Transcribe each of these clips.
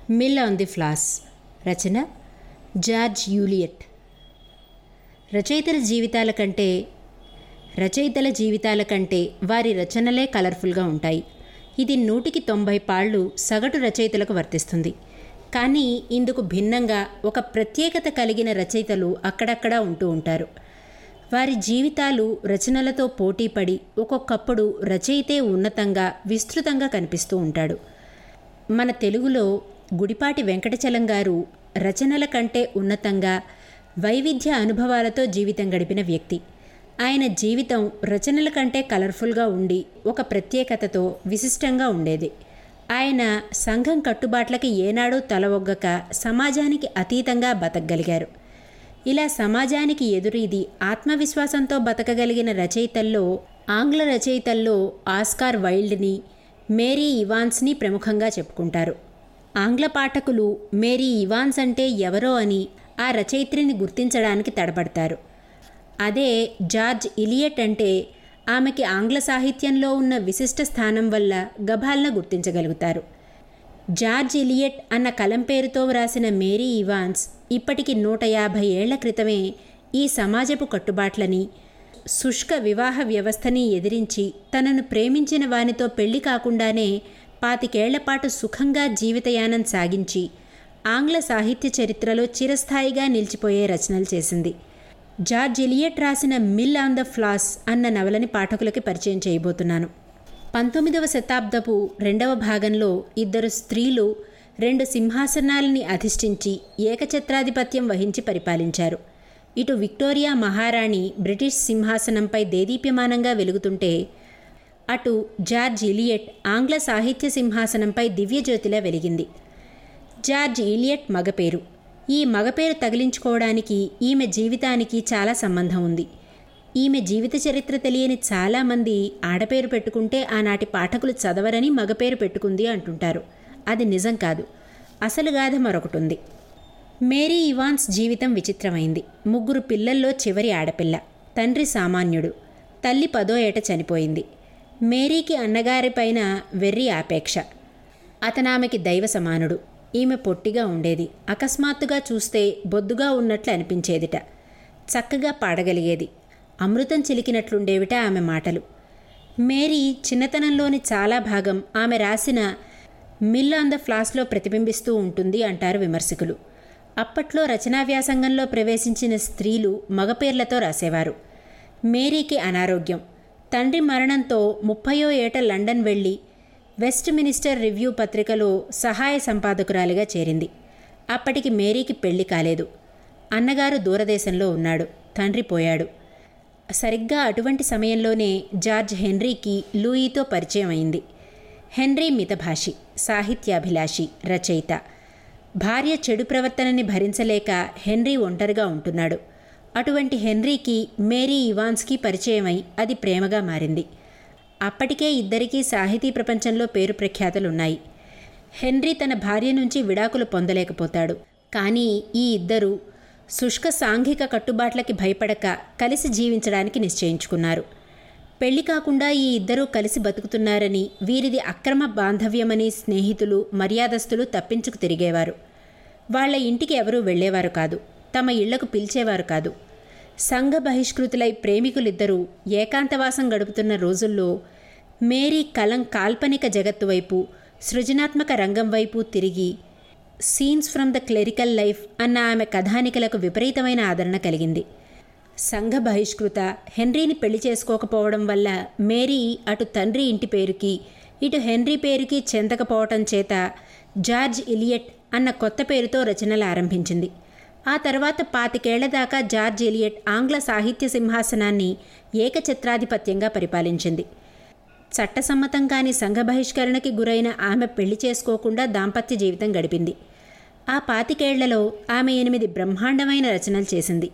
mill on the Floss రచన George Eliot రచయితల జీవితాల కంటే రచయితల జీవితాల కంటే వారి రచనలే కలర్ఫుల్గా ఉంటాయి ఇది నూటికి తొంభై పాళ్ళు సగటు రచయితలకు వర్తిస్తుంది కానీ ఇందుకు భిన్నంగా ఒక ప్రత్యేకత కలిగిన రచయితలు అక్కడక్కడా ఉంటూ ఉంటారు వారి జీవితాలు రచనలతో పోటీపడి ఒక్కొక్కప్పుడు రచయితే ఉన్నతంగా విస్తృతంగా కనిపిస్తూ ఉంటాడు మన తెలుగులో గుడిపాటి వెంకటచలం గారు రచనల కంటే ఉన్నతంగా వైవిధ్య అనుభవాలతో జీవితం గడిపిన వ్యక్తి ఆయన జీవితం రచనల కంటే కలర్ఫుల్గా ఉండి ఒక ప్రత్యేకతతో విశిష్టంగా ఉండేది ఆయన సంఘం కట్టుబాట్లకి ఏనాడూ తలవొగ్గక సమాజానికి అతీతంగా బతకగలిగారు ఇలా సమాజానికి ఎదురీది ఆత్మవిశ్వాసంతో బతకగలిగిన రచయితల్లో ఆంగ్ల రచయితల్లో ఆస్కార్ వైల్డ్ని మేరీ ఇవాన్స్ని ప్రముఖంగా చెప్పుకుంటారు ఆంగ్ల పాఠకులు మేరీ ఇవాన్స్ అంటే ఎవరో అని ఆ రచయిత్రిని గుర్తించడానికి తడబడతారు అదే జార్జ్ ఇలియట్ అంటే ఆమెకి ఆంగ్ల సాహిత్యంలో ఉన్న విశిష్ట స్థానం వల్ల గభాల్న గుర్తించగలుగుతారు జార్జ్ ఇలియట్ అన్న కలం పేరుతో వ్రాసిన మేరీ ఇవాన్స్ ఇప్పటికి నూట యాభై ఏళ్ల క్రితమే ఈ సమాజపు కట్టుబాట్లని శుష్క వివాహ వ్యవస్థని ఎదిరించి తనను ప్రేమించిన వానితో పెళ్లి కాకుండానే పాతికేళ్లపాటు సుఖంగా జీవితయానం సాగించి ఆంగ్ల సాహిత్య చరిత్రలో చిరస్థాయిగా నిలిచిపోయే రచనలు చేసింది జార్జ్ ఇలియట్ రాసిన మిల్ ఆన్ ద ఫ్లాస్ అన్న నవలని పాఠకులకి పరిచయం చేయబోతున్నాను పంతొమ్మిదవ శతాబ్దపు రెండవ భాగంలో ఇద్దరు స్త్రీలు రెండు సింహాసనాలని అధిష్ఠించి ఏకఛత్రాధిపత్యం వహించి పరిపాలించారు ఇటు విక్టోరియా మహారాణి బ్రిటిష్ సింహాసనంపై దేదీప్యమానంగా వెలుగుతుంటే అటు జార్జ్ ఇలియట్ ఆంగ్ల సాహిత్య సింహాసనంపై దివ్యజ్యోతిలా వెలిగింది జార్జ్ ఇలియట్ మగపేరు ఈ మగపేరు తగిలించుకోవడానికి ఈమె జీవితానికి చాలా సంబంధం ఉంది ఈమె జీవిత చరిత్ర తెలియని చాలామంది ఆడపేరు పెట్టుకుంటే ఆనాటి పాఠకులు చదవరని మగపేరు పెట్టుకుంది అంటుంటారు అది నిజం కాదు అసలు గాథ మరొకటి ఉంది మేరీ ఇవాన్స్ జీవితం విచిత్రమైంది ముగ్గురు పిల్లల్లో చివరి ఆడపిల్ల తండ్రి సామాన్యుడు తల్లి పదో ఏట చనిపోయింది మేరీకి అన్నగారిపైన వెర్రి ఆపేక్ష అతనామెకి దైవ సమానుడు ఈమె పొట్టిగా ఉండేది అకస్మాత్తుగా చూస్తే బొద్దుగా ఉన్నట్లు అనిపించేదిట చక్కగా పాడగలిగేది అమృతం చిలికినట్లుండేవిట ఆమె మాటలు మేరీ చిన్నతనంలోని చాలా భాగం ఆమె రాసిన మిల్ ఆన్ ద ఫ్లాస్లో ప్రతిబింబిస్తూ ఉంటుంది అంటారు విమర్శకులు అప్పట్లో రచనా వ్యాసంగంలో ప్రవేశించిన స్త్రీలు మగపేర్లతో రాసేవారు మేరీకి అనారోగ్యం తండ్రి మరణంతో ముప్పయో ఏట లండన్ వెళ్ళి వెస్ట్ మినిస్టర్ రివ్యూ పత్రికలో సహాయ సంపాదకురాలిగా చేరింది అప్పటికి మేరీకి పెళ్లి కాలేదు అన్నగారు దూరదేశంలో ఉన్నాడు తండ్రి పోయాడు సరిగ్గా అటువంటి సమయంలోనే జార్జ్ హెన్రీకి లూయితో పరిచయం అయింది హెన్రీ మితభాషి సాహిత్యాభిలాషి రచయిత భార్య చెడు ప్రవర్తనని భరించలేక హెన్రీ ఒంటరిగా ఉంటున్నాడు అటువంటి హెన్రీకి మేరీ ఇవాన్స్కి పరిచయమై అది ప్రేమగా మారింది అప్పటికే ఇద్దరికీ సాహితీ ప్రపంచంలో పేరు ప్రఖ్యాతలున్నాయి హెన్రీ తన భార్య నుంచి విడాకులు పొందలేకపోతాడు కానీ ఈ ఇద్దరు శుష్క సాంఘిక కట్టుబాట్లకి భయపడక కలిసి జీవించడానికి నిశ్చయించుకున్నారు పెళ్లి కాకుండా ఈ ఇద్దరూ కలిసి బతుకుతున్నారని వీరిది అక్రమ బాంధవ్యమని స్నేహితులు మర్యాదస్తులు తప్పించుకు తిరిగేవారు వాళ్ల ఇంటికి ఎవరూ వెళ్లేవారు కాదు తమ ఇళ్లకు పిలిచేవారు కాదు సంఘ బహిష్కృతులై ప్రేమికులిద్దరూ ఏకాంతవాసం గడుపుతున్న రోజుల్లో మేరీ కలం కాల్పనిక జగత్తు వైపు సృజనాత్మక రంగం వైపు తిరిగి Scenes from the clerical life అన్న ఆమె కథానికలకు విపరీతమైన ఆదరణ కలిగింది సంఘ బహిష్కృత హెన్రీని పెళ్లి చేసుకోకపోవడం వల్ల మేరీ అటు తండ్రి ఇంటి పేరుకి ఇటు హెన్రీ పేరుకి చెందకపోవటం చేత జార్జ్ ఇలియట్ అన్న కొత్త పేరుతో రచనలు ఆరంభించింది ఆ తర్వాత పాతికేళ్ల దాకా జార్జ్ ఎలియట్ ఆంగ్ల సాహిత్య సింహాసనాన్ని ఏకఛత్రాధిపత్యంగా పరిపాలించింది చట్టసమ్మతం కాని సంఘ బహిష్కరణకి గురైన ఆమె పెళ్లి చేసుకోకుండా దాంపత్య జీవితం గడిపింది ఆ పాతికేళ్లలో ఆమె ఎనిమిది బ్రహ్మాండమైన రచనలు చేసింది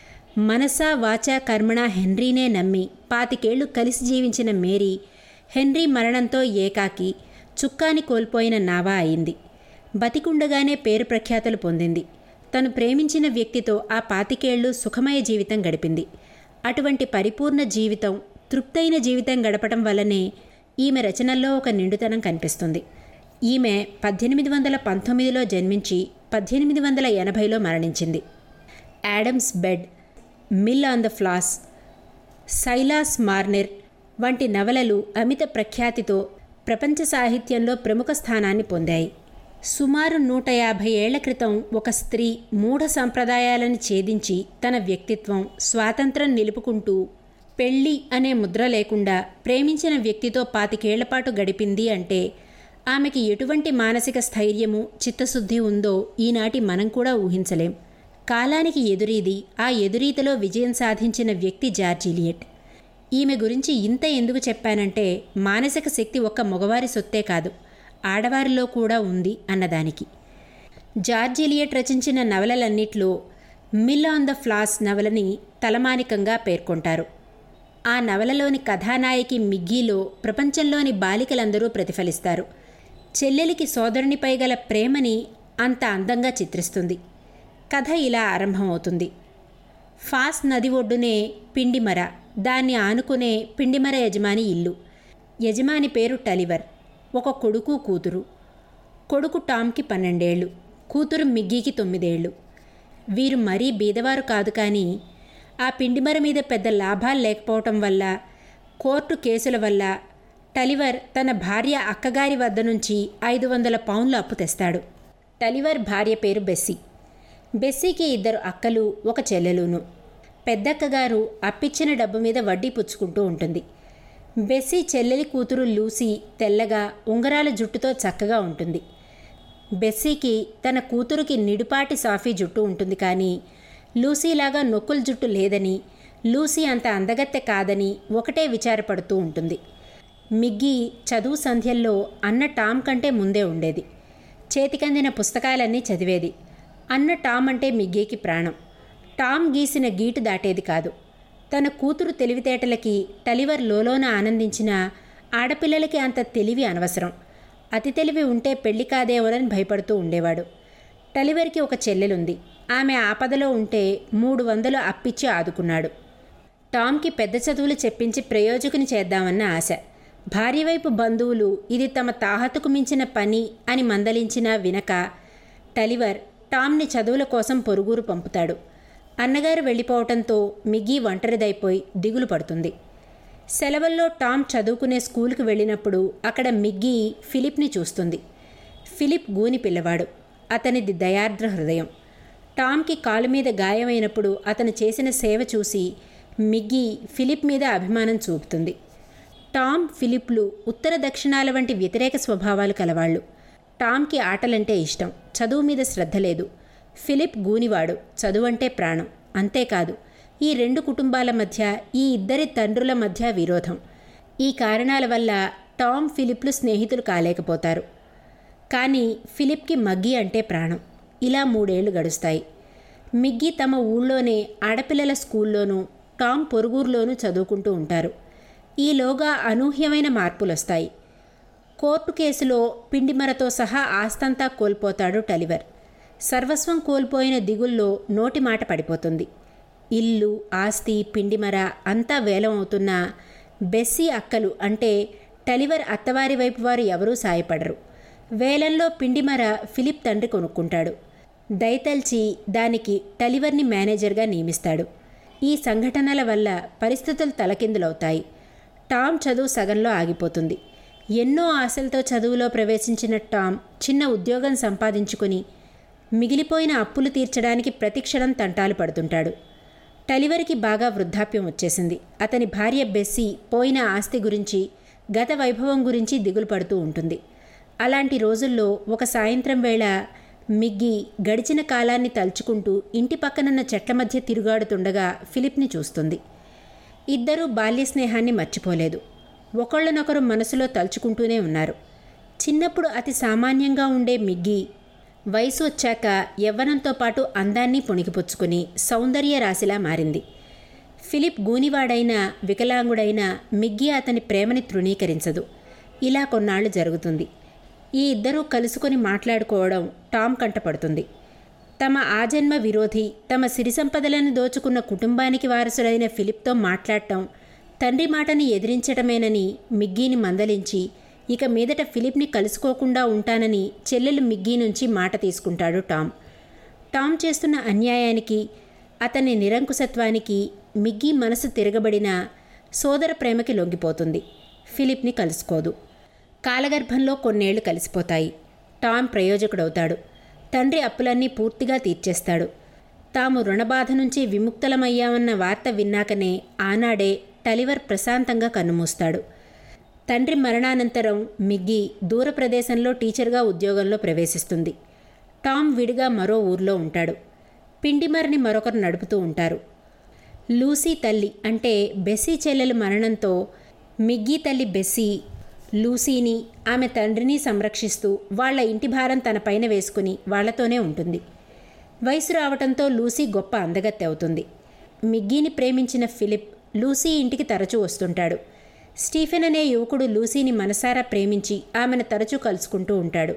మనసా వాచా కర్మణ హెన్రీనే నమ్మి పాతికేళ్లు కలిసి జీవించిన మేరీ హెన్రీ మరణంతో ఏకాకి చుక్కాని కోల్పోయిన నావా అయింది బతికుండగానే పేరు ప్రఖ్యాతలు పొందింది తను ప్రేమించిన వ్యక్తితో ఆ పాతికేళ్లు సుఖమయ జీవితం గడిపింది అటువంటి పరిపూర్ణ జీవితం తృప్తైన జీవితం గడపటం వల్లనే ఈమె రచనల్లో ఒక నిండుతనం కనిపిస్తుంది ఈమె పద్దెనిమిది వందల పంతొమ్మిదిలో జన్మించి పద్దెనిమిది వందల ఎనభైలో మరణించింది Adam Bede Mill on the Floss Silas Marner వంటి నవలలు అమిత ప్రఖ్యాతితో ప్రపంచ సాహిత్యంలో ప్రముఖ స్థానాన్ని పొందాయి సుమారు నూట యాభై ఏళ్ల క్రితం ఒక స్త్రీ మూఢ సంప్రదాయాలను ఛేదించి తన వ్యక్తిత్వం స్వాతంత్రం నిలుపుకుంటూ పెళ్ళి అనే ముద్ర లేకుండా ప్రేమించిన వ్యక్తితో పాతికేళ్లపాటు గడిపింది అంటే ఆమెకి ఎటువంటి మానసిక స్థైర్యము చిత్తశుద్ధి ఉందో ఈనాటి మనం కూడా ఊహించలేం కాలానికి ఎదురీది ఆ ఎదురీతలో విజయం సాధించిన వ్యక్తి జార్జిలియట్ ఈమె గురించి ఇంత ఎందుకు చెప్పానంటే మానసిక శక్తి ఒక్క మగవారి సొత్తే కాదు ఆడవారిలో కూడా ఉంది అన్నదానికి జార్జ్ ఎలియట్ రచించిన నవలలన్నిట్లో మిల్ ఆన్ ద ఫ్లాస్ నవలని తలమానికంగా పేర్కొంటారు ఆ నవలలోని కథానాయకి మిగ్గీలో ప్రపంచంలోని బాలికలందరూ ప్రతిఫలిస్తారు చెల్లెలికి సోదరునిపై గల ప్రేమని అంత అందంగా చిత్రిస్తుంది కథ ఇలా ఆరంభమవుతుంది ఫాస్ నది ఒడ్డునే పిండిమర దాన్ని ఆనుకునే పిండిమర యజమాని ఇల్లు యజమాని పేరు టలివర్ ఒక కొడుకు కూతురు కొడుకు టామ్కి పన్నెండేళ్ళు కూతురు మిగ్గీకి తొమ్మిదేళ్ళు వీరు మరీ బీదవారు కాదు కానీ ఆ పిండిమర మీద పెద్ద లాభాలు లేకపోవటం వల్ల కోర్టు కేసుల వల్ల టలివర్ తన భార్య అక్కగారి వద్ద నుంచి ఐదు వందల పౌండ్లు అప్పు తెస్తాడు టలివర్ భార్య పేరు బెస్సీ బెస్సీకి ఇద్దరు అక్కలు ఒక చెల్లెలును పెద్దక్కగారు అప్పిచ్చిన డబ్బు మీద వడ్డీ పుచ్చుకుంటూ ఉంటుంది బెస్సీ చెల్లెలి కూతురు లూసీ తెల్లగా ఉంగరాల జుట్టుతో చక్కగా ఉంటుంది బెస్సీకి తన కూతురుకి నిడుపాటి సాఫీ జుట్టు ఉంటుంది కానీ లూసీలాగా నొక్కుల జుట్టు లేదని లూసీ అంత అందగత్తె కాదని ఒకటే విచారపడుతూ ఉంటుంది మిగ్గీ చదువు సంధ్యల్లో అన్న టామ్ కంటే ముందే ఉండేది చేతికందిన పుస్తకాలన్నీ చదివేది అన్న టామ్ అంటే మిగ్గీకి ప్రాణం టామ్ గీసిన గీటు దాటేది కాదు తన కూతురు తెలివితేటలకి టలివర్ లోలోన ఆనందించిన ఆడపిల్లలకి అంత తెలివి అనవసరం అతి తెలివి ఉంటే పెళ్లి కాదేమోనని భయపడుతూ ఉండేవాడు టలివర్కి ఒక చెల్లెలుంది ఆమె ఆపదలో ఉంటే మూడు వందలు అప్పిచ్చి ఆదుకున్నాడు టామ్కి పెద్ద చదువులు చెప్పించి ప్రయోజకుని చేద్దామన్న ఆశ భార్య వైపు బంధువులు ఇది తమ తాహతుకు మించిన పని అని మందలించినా వినక టలివర్ టామ్ని చదువుల కోసం పొరుగురు పంపుతాడు అన్నగారు వెళ్ళిపోవటంతో మిగ్గీ ఒంటరిదైపోయి దిగులు పడుతుంది సెలవుల్లో టామ్ చదువుకునే స్కూల్కి వెళ్ళినప్పుడు అక్కడ మిగ్గీ ఫిలిప్ని చూస్తుంది ఫిలిప్ గూని పిల్లవాడు అతనిది దయార్ద్ర హృదయం టామ్కి కాలు మీద గాయమైనప్పుడు అతను చేసిన సేవ చూసి మిగ్గీ ఫిలిప్ మీద అభిమానం చూపుతుంది టామ్ ఫిలిప్లు ఉత్తర దక్షిణాల వంటి వ్యతిరేక స్వభావాలు కలవాళ్ళు టామ్కి ఆటలంటే ఇష్టం చదువు మీద శ్రద్ధ లేదు ఫిలిప్ గూనివాడు చదువంటే ప్రాణం అంతేకాదు ఈ రెండు కుటుంబాల మధ్య ఈ ఇద్దరి తండ్రుల మధ్య విరోధం ఈ కారణాల వల్ల టామ్ ఫిలిప్లు స్నేహితులు కాలేకపోతారు కానీ ఫిలిప్కి మగ్గి అంటే ప్రాణం ఇలా మూడేళ్లు గడుస్తాయి మిగ్గి తమ ఊళ్ళోనే ఆడపిల్లల స్కూల్లోనూ టామ్ పొరుగురులోనూ చదువుకుంటూ ఉంటారు ఈలోగా అనూహ్యమైన మార్పులొస్తాయి కోర్టు కేసులో పిండిమరతో సహా ఆస్తంతా కోల్పోతాడు టలివర్ సర్వస్వం కోల్పోయిన దిగుల్లో నోటి మాట పడిపోతుంది ఇల్లు ఆస్తి పిండిమర అంతా వేలం అవుతున్నా బెస్సీ అక్కలు అంటే టలివర్ అత్తవారి వైపు వారు ఎవరూ సాయపడరు వేలంలో పిండిమర ఫిలిప్ తండ్రి కొనుక్కుంటాడు దయతల్చి దానికి టలివర్ని మేనేజర్గా నియమిస్తాడు ఈ సంఘటనల వల్ల పరిస్థితులు తలకిందులవుతాయి టామ్ చదువు సగంలో ఆగిపోతుంది ఎన్నో ఆశలతో చదువులో ప్రవేశించిన టామ్ చిన్న ఉద్యోగం సంపాదించుకుని మిగిలిపోయిన అప్పులు తీర్చడానికి ప్రతిక్షణం తంటాలు పడుతుంటాడు టలివరికి బాగా వృద్ధాప్యం వచ్చేసింది అతని భార్య బెస్సీ పోయిన ఆస్తి గురించి గత వైభవం గురించి దిగులు పడుతూ ఉంటుంది అలాంటి రోజుల్లో ఒక సాయంత్రం వేళ మిగ్గి గడిచిన కాలాన్ని తలుచుకుంటూ ఇంటి పక్కనున్న చెట్ల మధ్య తిరుగాడుతుండగా ఫిలిప్ని చూస్తుంది ఇద్దరూ బాల్య స్నేహాన్ని మర్చిపోలేదు ఒకళ్ళనొకరు మనసులో తలుచుకుంటూనే ఉన్నారు చిన్నప్పుడు అతి సామాన్యంగా ఉండే మిగ్గి వయసు వచ్చాక యవ్వనంతో పాటు అందాన్ని పొణికిపుచ్చుకుని సౌందర్య రాశిలా మారింది ఫిలిప్ గూనివాడైన వికలాంగుడైన మిగ్గి అతని ప్రేమని తృణీకరించదు ఇలా కొన్నాళ్లు జరుగుతుంది ఈ ఇద్దరూ కలుసుకొని మాట్లాడుకోవడం టామ్ కంటపడుతుంది తమ ఆజన్మ విరోధి తమ సిరి సంపదలను దోచుకున్న కుటుంబానికి వారసుడైన ఫిలిప్తో మాట్లాడటం తండ్రి మాటని ఎదిరించటమేనని మిగ్గీని మందలించి ఇక మీదట ఫిలిప్ని కలుసుకోకుండా ఉంటానని చెల్లెలు మిగ్గీ నుంచి మాట తీసుకుంటాడు టామ్ టామ్ చేస్తున్న అన్యాయానికి అతని నిరంకుశత్వానికి మిగ్గీ మనసు తిరగబడిన సోదర ప్రేమకి లొంగిపోతుంది ఫిలిప్ని కలుసుకోదు కాలగర్భంలో కొన్నేళ్లు కలిసిపోతాయి టామ్ ప్రయోజకుడవుతాడు తండ్రి అప్పులన్నీ పూర్తిగా తీర్చేస్తాడు తాము రుణబాధ నుంచి విముక్తలమయ్యామన్న వార్త విన్నాకనే ఆనాడే టలివర్ ప్రశాంతంగా కన్నుమూస్తాడు తండ్రి మరణానంతరం మిగ్గి దూర ప్రదేశంలో టీచర్గా ఉద్యోగంలో ప్రవేశిస్తుంది టామ్ విడిగా మరో ఊర్లో ఉంటాడు పిండిమర్ని మరొకరు నడుపుతూ ఉంటారు లూసీ తల్లి అంటే బెస్సీ చెల్లెలు మరణంతో మిగ్గీ తల్లి బెస్సీ లూసీని ఆమె తండ్రిని సంరక్షిస్తూ వాళ్ళ ఇంటి భారం తన పైన వేసుకుని వాళ్లతోనే ఉంటుంది వయసు రావటంతో లూసీ గొప్ప అందగత్తె అవుతుంది మిగ్గీని ప్రేమించిన ఫిలిప్ లూసీ ఇంటికి తరచూ వస్తుంటాడు స్టీఫెన్ అనే యువకుడు లూసీని మనసారా ప్రేమించి ఆమెను తరచూ కలుసుకుంటూ ఉంటాడు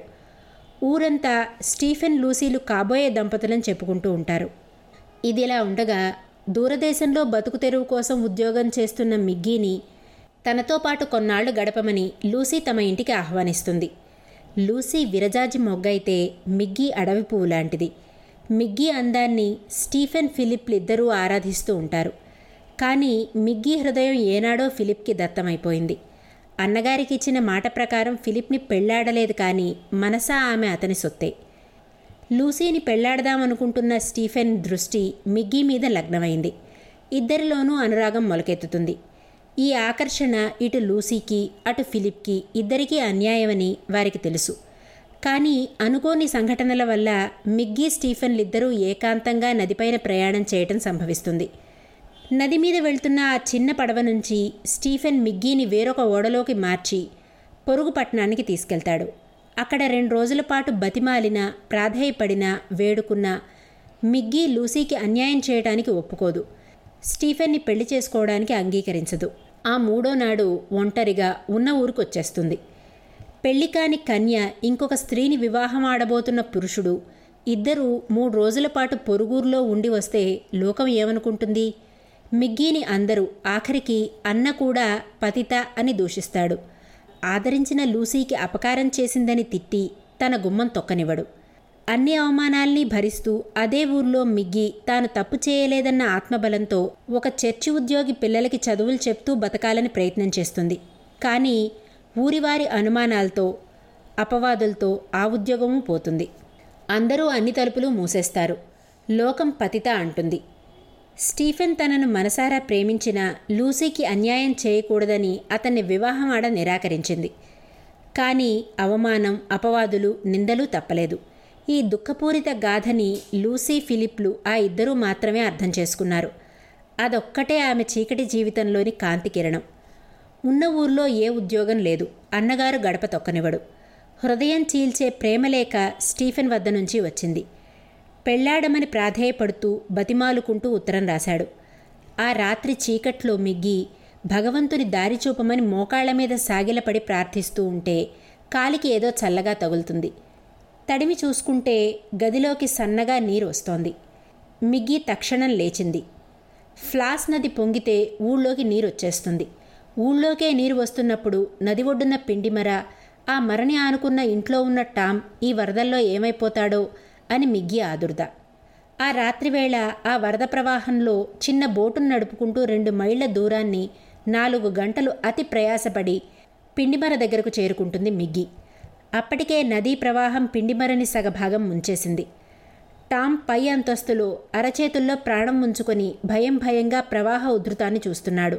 ఊరంతా స్టీఫెన్ లూసీలు కాబోయే దంపతులని చెప్పుకుంటూ ఉంటారు ఇదిలా ఉండగా దూరదేశంలో బతుకు తెరువు కోసం ఉద్యోగం చేస్తున్న మిగ్గీని తనతో పాటు కొన్నాళ్లు గడపమని లూసీ తమ ఇంటికి ఆహ్వానిస్తుంది లూసీ విరజాజి మొగ్గైతే మిగ్గీ అడవి పువ్వు లాంటిది మిగ్గీ అందాన్ని స్టీఫెన్ ఫిలిప్లు ఇద్దరూ ఆరాధిస్తూ ఉంటారు కానీ మిగ్గీ హృదయం ఏనాడో ఫిలిప్కి దత్తమైపోయింది అన్నగారికి ఇచ్చిన మాట ప్రకారం ఫిలిప్ని పెళ్లాడలేదు కానీ మనసా ఆమె అతని సొత్తే లూసీని పెళ్లాడదామనుకుంటున్న స్టీఫెన్ దృష్టి మిగ్గీ మీద లగ్నమైంది ఇద్దరిలోనూ అనురాగం మొలకెత్తుతుంది ఈ ఆకర్షణ ఇటు లూసీకి అటు ఫిలిప్కి ఇద్దరికీ అన్యాయమని వారికి తెలుసు కానీ అనుకోని సంఘటనల వల్ల మిగ్గీ స్టీఫెన్లిద్దరూ ఏకాంతంగా నదిపైన ప్రయాణం చేయటం సంభవిస్తుంది నది మీద వెళ్తున్న ఆ చిన్న పడవ నుంచి స్టీఫెన్ మిగ్గీని వేరొక ఓడలోకి మార్చి పొరుగు పట్టణానికి తీసుకెళ్తాడు అక్కడ రెండు రోజుల పాటు బతిమాలిన ప్రాధేయపడిన వేడుకున్న మిగ్గీ లూసీకి అన్యాయం చేయడానికి ఒప్పుకోదు స్టీఫెన్ని పెళ్లి చేసుకోవడానికి అంగీకరించదు ఆ మూడో నాడు ఒంటరిగా ఉన్న ఊరికొచ్చేస్తుంది పెళ్లి కాని కన్య ఇంకొక స్త్రీని వివాహం ఆడబోతున్న పురుషుడు ఇద్దరూ మూడు రోజుల పాటు పొరుగురులో ఉండి వస్తే లోకం ఏమనుకుంటుంది మిగ్గీని అందరూ ఆఖరికి అన్న కూడా పతిత అని దూషిస్తాడు ఆదరించిన లూసీకి అపకారం చేసిందని తిట్టి తన గుమ్మం తొక్కనివ్వడు అన్ని అవమానాల్ని భరిస్తూ అదే ఊర్లో మిగ్గి తాను తప్పు చేయలేదన్న ఆత్మబలంతో ఒక చర్చి ఉద్యోగి పిల్లలకి చదువులు చెప్తూ బతకాలని ప్రయత్నం చేస్తుంది కానీ ఊరివారి అనుమానాలతో అపవాదులతో ఆ ఉద్యోగము పోతుంది అందరూ అన్ని తలుపులు మూసేస్తారు లోకం పతిత అంటుంది స్టీఫెన్ తనను మనసారా ప్రేమించిన లూసీకి అన్యాయం చేయకూడదని అతన్ని వివాహం ఆడ నిరాకరించింది కానీ అవమానం అపవాదులు నిందలు తప్పలేదు ఈ దుఃఖపూరిత గాథని లూసీ ఫిలిప్లు ఆ ఇద్దరూ మాత్రమే అర్థం చేసుకున్నారు అదొక్కటే ఆమె చీకటి జీవితంలోని కాంతి కిరణం ఉన్న ఊర్లో ఏ ఉద్యోగం లేదు అన్నగారు గడప తొక్కనివ్వడు హృదయం చీల్చే ప్రేమలేఖ స్టీఫెన్ వద్ద నుంచి వచ్చింది పెళ్లాడమని ప్రాధేయపడుతూ బతిమాలుకుంటూ ఉత్తరం రాశాడు ఆ రాత్రి చీకట్లో మిగ్గి భగవంతుని దారి చూపమని మోకాళ్ల మీద సాగిలపడి ప్రార్థిస్తూ ఉంటే కాలికి ఏదో చల్లగా తగులుతుంది తడిమి చూసుకుంటే గదిలోకి సన్నగా నీరు వస్తోంది మిగ్గి తక్షణం లేచింది ఫ్లాస్ నది పొంగితే ఊళ్ళోకి నీరు వచ్చేస్తుంది ఊళ్ళోకే నీరు వస్తున్నప్పుడు నది ఒడ్డున్న పిండిమర ఆ మరణి ఆనుకున్న ఇంట్లో ఉన్న టామ్ ఈ వరదల్లో ఏమైపోతాడో అని మిగ్గి ఆదుర్ద ఆ రాత్రివేళ ఆ వరద ప్రవాహంలో చిన్న బోటును నడుపుకుంటూ రెండు మైళ్ల దూరాన్ని నాలుగు గంటలు అతి ప్రయాసపడి పిండిమర దగ్గరకు చేరుకుంటుంది మిగ్గి అప్పటికే నదీ ప్రవాహం పిండిమరని సగభాగం ముంచేసింది టామ్ పై అంతస్తులో అరచేతుల్లో ప్రాణం ముంచుకొని భయం భయంగా ప్రవాహ ఉధృతాన్ని చూస్తున్నాడు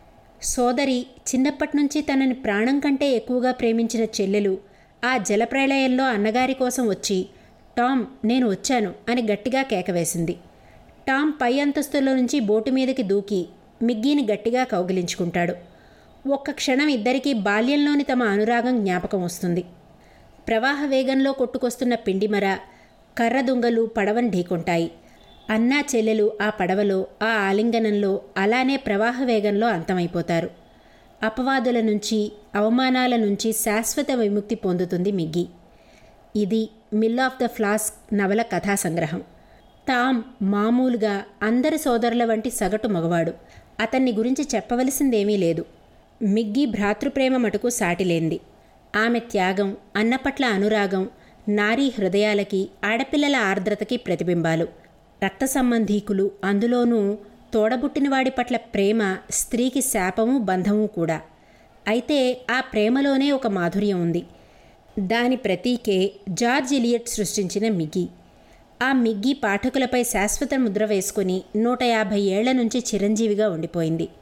సోదరి చిన్నప్పటి నుంచి తనని ప్రాణం కంటే ఎక్కువగా ప్రేమించిన చెల్లెలు ఆ జలప్రళయంలో అన్నగారి కోసం వచ్చి టామ్ నేను వచ్చాను అని గట్టిగా కేకవేసింది టామ్ పై అంతస్తులో నుంచి బోటు మీదకి దూకి మిగ్గీని గట్టిగా కౌగిలించుకుంటాడు ఒక్క క్షణం ఇద్దరికీ బాల్యంలోని తమ అనురాగం జ్ఞాపకం వస్తుంది ప్రవాహ వేగంలో కొట్టుకొస్తున్న పిండిమర కర్ర దుంగలు పడవను ఢీకొంటాయి అన్నా చెల్లెలు ఆ పడవలో ఆ ఆలింగనంలో అలానే ప్రవాహ వేగంలో అంతమైపోతారు అపవాదుల నుంచి అవమానాల నుంచి శాశ్వత విముక్తి పొందుతుంది మిగ్గి ఇది మిల్ ఆఫ్ ద ఫ్లాస్క్ నవల కథా సంగ్రహం టామ్ మామూలుగా అందరి సోదరుల వంటి సగటు మగవాడు అతన్ని గురించి చెప్పవలసిందేమీ లేదు మిగ్గి భ్రాతృప్రేమ మటుకు సాటిలేంది ఆమె త్యాగం అన్నపట్ల అనురాగం నారీ హృదయాలకి ఆడపిల్లల ఆర్ద్రతకి ప్రతిబింబాలు రక్త సంబంధీకులు అందులోనూ తోడబుట్టినవాడి పట్ల ప్రేమ స్త్రీకి శాపము బంధము కూడా అయితే ఆ ప్రేమలోనే ఒక మాధుర్యం ఉంది దాని ప్రతీకే జార్జ్ ఎలియట్ సృష్టించిన మిగి ఆ మిగ్గి పాఠకులపై శాశ్వత ముద్ర వేసుకుని నూట యాభై ఏళ్ల నుంచి చిరంజీవిగా ఉండిపోయింది